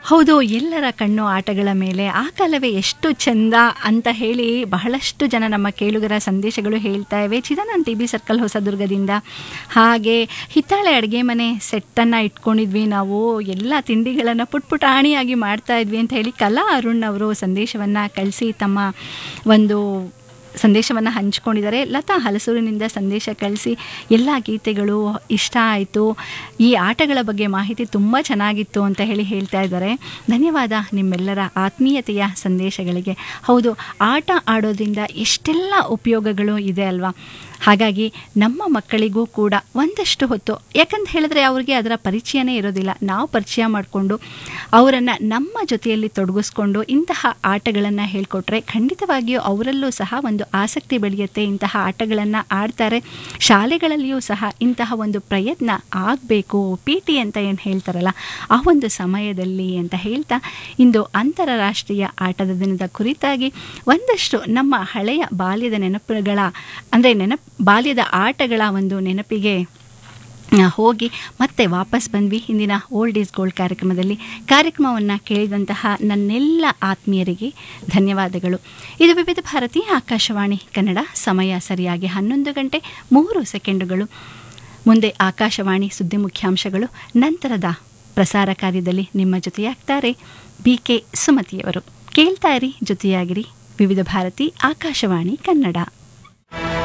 ಹೌದು ಎಲ್ಲರ ಕಣ್ಣು ಆಟಗಳ ಮೇಲೆ ಆ ಕಾಲವೇ ಎಷ್ಟು ಚೆಂದ ಅಂತ ಹೇಳಿ ಬಹಳಷ್ಟು ಜನ ನಮ್ಮ ಕೇಳುಗರ ಸಂದೇಶಗಳು ಹೇಳ್ತಾ ಇವೆ ಚಿದಾನಂದ್ ಟಿ ಬಿ ಸರ್ಕಲ್ ಹೊಸದುರ್ಗದಿಂದ ಹಾಗೆ ಹಿತ್ತಾಳೆ ಅಡುಗೆ ಮನೆ ಸೆಟ್ಟನ್ನು ಇಟ್ಕೊಂಡಿದ್ವಿ ನಾವು ಎಲ್ಲ ತಿಂಡಿಗಳನ್ನು ಪುಟ್ ಪುಟಾಣಿಯಾಗಿ ಮಾಡ್ತಾ ಇದ್ವಿ ಅಂತ ಹೇಳಿ ಕಲಾ ಅರುಣ್ ಅವರು ಸಂದೇಶವನ್ನು ಕಳಿಸಿ ತಮ್ಮ ಒಂದು ಸಂದೇಶವನ್ನು ಹಂಚ್ಕೊಂಡಿದ್ದಾರೆ ಲತಾ ಹಲಸೂರಿನಿಂದ ಸಂದೇಶ ಕಳಿಸಿ ಎಲ್ಲ ಗೀತೆಗಳು ಇಷ್ಟ ಆಯಿತು ಈ ಆಟಗಳ ಬಗ್ಗೆ ಮಾಹಿತಿ ತುಂಬ ಚೆನ್ನಾಗಿತ್ತು ಅಂತ ಹೇಳಿ ಹೇಳ್ತಾ ಇದ್ದಾರೆ ಧನ್ಯವಾದ ನಿಮ್ಮೆಲ್ಲರ ಆತ್ಮೀಯತೆಯ ಸಂದೇಶಗಳಿಗೆ ಹೌದು ಆಟ ಆಡೋದ್ರಿಂದ ಎಷ್ಟೆಲ್ಲ ಉಪಯೋಗಗಳು ಇದೆ ಅಲ್ವಾ ಹಾಗಾಗಿ ನಮ್ಮ ಮಕ್ಕಳಿಗೂ ಕೂಡ ಒಂದಷ್ಟು ಹೊತ್ತು ಯಾಕಂತ ಹೇಳಿದ್ರೆ ಅವ್ರಿಗೆ ಅದರ ಪರಿಚಯನೇ ಇರೋದಿಲ್ಲ ನಾವು ಪರಿಚಯ ಮಾಡಿಕೊಂಡು ಅವರನ್ನು ನಮ್ಮ ಜೊತೆಯಲ್ಲಿ ತೊಡಗಿಸ್ಕೊಂಡು ಇಂತಹ ಆಟಗಳನ್ನು ಹೇಳ್ಕೊಟ್ರೆ ಖಂಡಿತವಾಗಿಯೂ ಅವರಲ್ಲೂ ಸಹ ಒಂದು ಆಸಕ್ತಿ ಬೆಳೆಯುತ್ತೆ ಇಂತಹ ಆಟಗಳನ್ನು ಆಡ್ತಾರೆ ಶಾಲೆಗಳಲ್ಲಿಯೂ ಸಹ ಇಂತಹ ಒಂದು ಪ್ರಯತ್ನ ಆಗಬೇಕು ಪಿ ಟಿ ಅಂತ ಏನು ಹೇಳ್ತಾರಲ್ಲ ಆ ಒಂದು ಸಮಯದಲ್ಲಿ ಅಂತ ಹೇಳ್ತಾ ಇಂದು ಅಂತಾರಾಷ್ಟ್ರೀಯ ಆಟದ ದಿನದ ಕುರಿತಾಗಿ ಒಂದಷ್ಟು ನಮ್ಮ ಹಳೆಯ ಬಾಲ್ಯದ ನೆನಪುಗಳ ಅಂದರೆ ನೆನಪು ಬಾಲ್ಯದ ಆಟಗಳ ಒಂದು ನೆನಪಿಗೆ ಆ, ಹೋಗಿ ಮತ್ತೆ ವಾಪಸ್ ಬಂದ್ವಿ ಇಂದಿನ ಓಲ್ಡ್ ಈಸ್ ಗೋಲ್ಡ್ ಕಾರ್ಯಕ್ರಮದಲ್ಲಿ ಕಾರ್ಯಕ್ರಮವನ್ನು ಕೇಳಿದಂತಹ ನನ್ನೆಲ್ಲ ಆತ್ಮೀಯರಿಗೆ ಧನ್ಯವಾದಗಳು ಇದು ವಿವಿಧ ಭಾರತಿ ಆಕಾಶವಾಣಿ ಕನ್ನಡ ಸಮಯ ಸರಿಯಾಗಿ ಹನ್ನೊಂದು ಗಂಟೆ ಮೂರು ಸೆಕೆಂಡುಗಳು ಮುಂದೆ ಆಕಾಶವಾಣಿ ಸುದ್ದಿ ಮುಖ್ಯಾಂಶಗಳು ನಂತರದ ಪ್ರಸಾರ ಕಾರ್ಯದಲ್ಲಿ ನಿಮ್ಮ ಜೊತೆಯಾಗ್ತಾರೆ ಬಿ ಕೆ ಸುಮತಿಯವರು ಕೇಳ್ತಾ ಇರಿ ಜೊತೆಯಾಗಿರಿ ವಿವಿಧ ಭಾರತಿ ಆಕಾಶವಾಣಿ ಕನ್ನಡ